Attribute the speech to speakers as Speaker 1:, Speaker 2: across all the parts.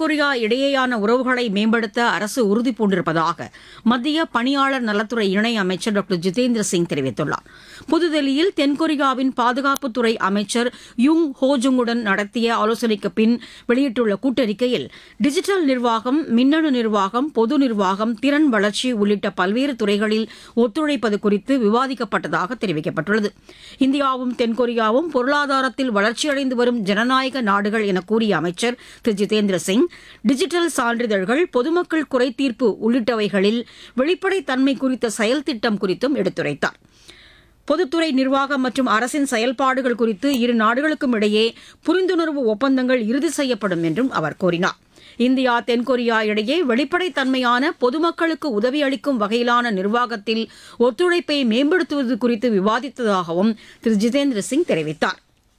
Speaker 1: தென்கொரியா இடையேயான உறவுகளை மேம்படுத்த அரசு உறுதி பூண்டிருப்பதாக மத்திய பணியாளர் நலத்துறை இணை அமைச்சர் டாக்டர் ஜிதேந்திர சிங் தெரிவித்துள்ளார் புதுதில்லியில் தென்கொரியாவின் பாதுகாப்புத்துறை அமைச்சர் யுங் ஹோஜுங்குடன் நடத்திய ஆலோசனைக்கு பின் வெளியிட்டுள்ள கூட்டறிக்கையில் டிஜிட்டல் நிர்வாகம் மின்னணு நிர்வாகம் பொது நிர்வாகம் திறன் வளர்ச்சி உள்ளிட்ட பல்வேறு துறைகளில் ஒத்துழைப்பது குறித்து விவாதிக்கப்பட்டதாக தெரிவிக்கப்பட்டுள்ளது இந்தியாவும் தென்கொரியாவும் பொருளாதாரத்தில் வளர்ச்சியடைந்து வரும் ஜனநாயக நாடுகள் என கூறிய அமைச்சர் திரு ஜிதேந்திர சிங் டிஜிட்டல் சான்றிதழ்கள் பொதுமக்கள் குறைதீர்ப்பு உள்ளிட்டவைகளில் வெளிப்படைத்தன்மை குறித்த செயல் திட்டம் குறித்தும் எடுத்துரைத்தார் பொதுத்துறை நிர்வாகம் மற்றும் அரசின் செயல்பாடுகள் குறித்து இரு நாடுகளுக்கும் இடையே புரிந்துணர்வு ஒப்பந்தங்கள் இறுதி செய்யப்படும் என்றும் அவர் கூறினார் இந்தியா தென்கொரியா இடையே வெளிப்படைத்தன்மையான பொதுமக்களுக்கு உதவி அளிக்கும் வகையிலான நிர்வாகத்தில் ஒத்துழைப்பை மேம்படுத்துவது குறித்து விவாதித்ததாகவும் திரு ஜிதேந்திர சிங் தெரிவித்தார்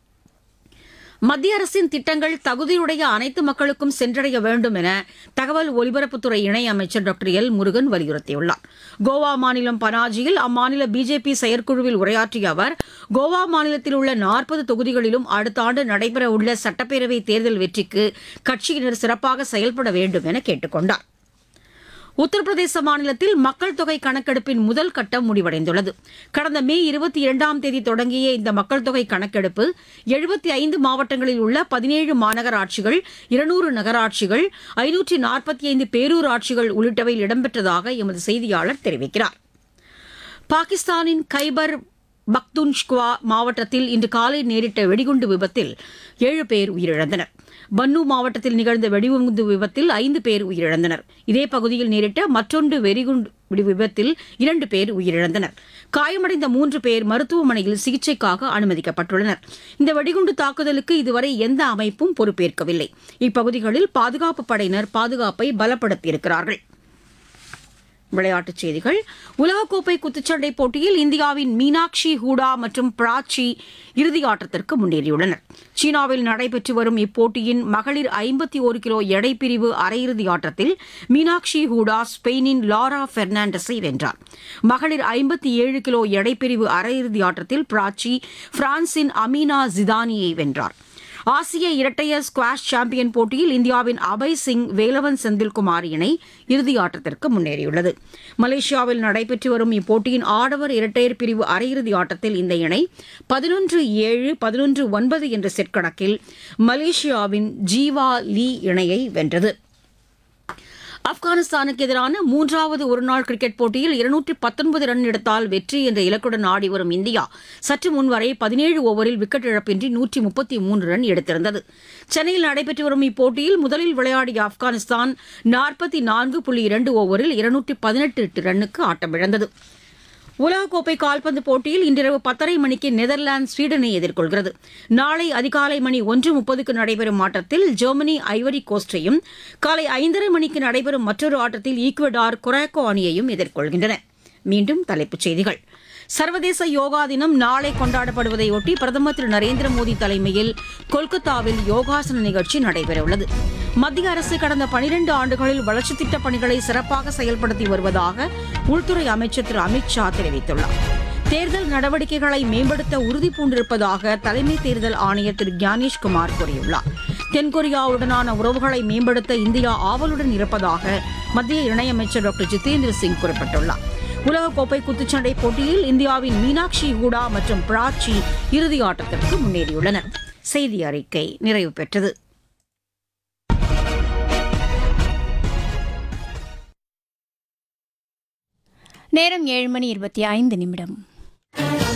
Speaker 1: மத்திய அரசின் திட்டங்கள் தகுதியுடைய அனைத்து மக்களுக்கும் சென்றடைய வேண்டும் என தகவல் ஒலிபரப்புத்துறை இணையமைச்சர் டாக்டர் எல் முருகன் வலியுறுத்தியுள்ளார் கோவா மாநிலம் பனாஜியில் அம்மாநில பிஜேபி செயற்குழுவில் உரையாற்றிய அவர் கோவா மாநிலத்தில் உள்ள நாற்பது தொகுதிகளிலும் அடுத்த ஆண்டு நடைபெறவுள்ள சட்டப்பேரவை தேர்தல் வெற்றிக்கு கட்சியினர் சிறப்பாக செயல்பட வேண்டும் என கேட்டுக் கொண்டார் உத்தரப்பிரதேச மாநிலத்தில் மக்கள் தொகை கணக்கெடுப்பின் முதல் கட்டம் முடிவடைந்துள்ளது கடந்த மே இருபத்தி இரண்டாம் தேதி தொடங்கிய இந்த மக்கள் தொகை கணக்கெடுப்பு எழுபத்தி ஐந்து மாவட்டங்களில் உள்ள பதினேழு மாநகராட்சிகள் இருநூறு நகராட்சிகள் ஐநூற்றி நாற்பத்தி ஐந்து பேரூராட்சிகள் உள்ளிட்டவையில் இடம்பெற்றதாக எமது செய்தியாளர் தெரிவிக்கிறார் பாகிஸ்தானின் கைபர் பக்துன்ஷ்குவா மாவட்டத்தில் இன்று காலை நேரிட்ட வெடிகுண்டு விபத்தில் ஏழு பேர் உயிரிழந்தனர் பன்னு மாவட்டத்தில் நிகழ்ந்த வெடிகுண்டு விபத்தில் ஐந்து பேர் உயிரிழந்தனர் இதே பகுதியில் நேரிட்ட மற்றொன்று வெடிகுண்டு வெடி விபத்தில் இரண்டு பேர் உயிரிழந்தனர் காயமடைந்த மூன்று பேர் மருத்துவமனையில் சிகிச்சைக்காக அனுமதிக்கப்பட்டுள்ளனர் இந்த வெடிகுண்டு தாக்குதலுக்கு இதுவரை எந்த அமைப்பும் பொறுப்பேற்கவில்லை இப்பகுதிகளில் பாதுகாப்பு படையினர் பாதுகாப்பை பலப்படுத்தியிருக்கிறார்கள் விளையாட்டுச் செய்திகள் உலகக்கோப்பை குத்துச்சண்டை போட்டியில் இந்தியாவின் மீனாட்சி ஹூடா மற்றும் பிராச்சி இறுதி ஆட்டத்திற்கு முன்னேறியுள்ளனர் சீனாவில் நடைபெற்று வரும் இப்போட்டியின் மகளிர் ஐம்பத்தி ஒரு கிலோ எடை பிரிவு அரையிறுதி ஆட்டத்தில் மீனாட்சி ஹூடா ஸ்பெயினின் லாரா பெர்னாண்டஸை வென்றார் மகளிர் ஐம்பத்தி ஏழு கிலோ எடை பிரிவு அரையிறுதி ஆட்டத்தில் பிராச்சி பிரான்சின் அமீனா ஜிதானியை வென்றார் ஆசிய இரட்டையர் ஸ்குவாஷ் சாம்பியன் போட்டியில் இந்தியாவின் அபய் சிங் வேலவன் செந்தில்குமார் இணை இறுதி ஆட்டத்திற்கு முன்னேறியுள்ளது மலேசியாவில் நடைபெற்று வரும் இப்போட்டியின் ஆடவர் இரட்டையர் பிரிவு அரையிறுதி ஆட்டத்தில் இந்த இணை பதினொன்று ஏழு பதினொன்று ஒன்பது என்ற செட் கணக்கில் மலேசியாவின் ஜீவா லீ இணையை வென்றது ஆப்கானிஸ்தானுக்கு எதிரான மூன்றாவது ஒருநாள் கிரிக்கெட் போட்டியில் இருநூற்றி பத்தொன்பது ரன் எடுத்தால் வெற்றி என்ற இலக்குடன் ஆடி வரும் இந்தியா சற்று முன்வரை பதினேழு ஓவரில் விக்கெட் இழப்பின்றி நூற்றி முப்பத்தி மூன்று ரன் எடுத்திருந்தது சென்னையில் நடைபெற்று வரும் இப்போட்டியில் முதலில் விளையாடிய ஆப்கானிஸ்தான் நாற்பத்தி நான்கு புள்ளி இரண்டு ஓவரில் இருநூற்றி பதினெட்டு ரன்னுக்கு ஆட்டமிழந்தது உலகக்கோப்பை கால்பந்து போட்டியில் இன்றிரவு பத்தரை மணிக்கு நெதர்லாந்து ஸ்வீடனை எதிர்கொள்கிறது நாளை அதிகாலை மணி ஒன்று முப்பதுக்கு நடைபெறும் ஆட்டத்தில் ஜெர்மனி ஐவரி கோஸ்டையும் காலை ஐந்தரை மணிக்கு நடைபெறும் மற்றொரு ஆட்டத்தில் ஈக்குவடார் கொராக்கோ அணியையும் எதிர்கொள்கின்றன மீண்டும் தலைப்புச் செய்திகள் சர்வதேச யோகா தினம் நாளை கொண்டாடப்படுவதையொட்டி பிரதமர் திரு நரேந்திர மோடி தலைமையில் கொல்கத்தாவில் யோகாசன நிகழ்ச்சி நடைபெறவுள்ளது மத்திய அரசு கடந்த பனிரெண்டு ஆண்டுகளில் வளர்ச்சித் திட்டப் பணிகளை சிறப்பாக செயல்படுத்தி வருவதாக உள்துறை அமைச்சர் திரு அமித் ஷா தெரிவித்துள்ளார் தேர்தல் நடவடிக்கைகளை மேம்படுத்த உறுதி பூண்டிருப்பதாக தலைமை தேர்தல் ஆணையர் திரு ஞானேஷ்குமார் கூறியுள்ளார் தென்கொரியாவுடனான உறவுகளை மேம்படுத்த இந்தியா ஆவலுடன் இருப்பதாக மத்திய இணையமைச்சர் டாக்டர் ஜிதேந்திர சிங் குறிப்பிட்டுள்ளார் உலகக்கோப்பை குத்துச்சண்டை போட்டியில் இந்தியாவின் மீனாட்சி ஹூடா மற்றும் பிராச்சி இறுதி ஆட்டத்திற்கு முன்னேறியுள்ளனர் செய்தி அறிக்கை நிறைவு பெற்றது
Speaker 2: நேரம் ஏழு மணி இருபத்தி ஐந்து நிமிடம்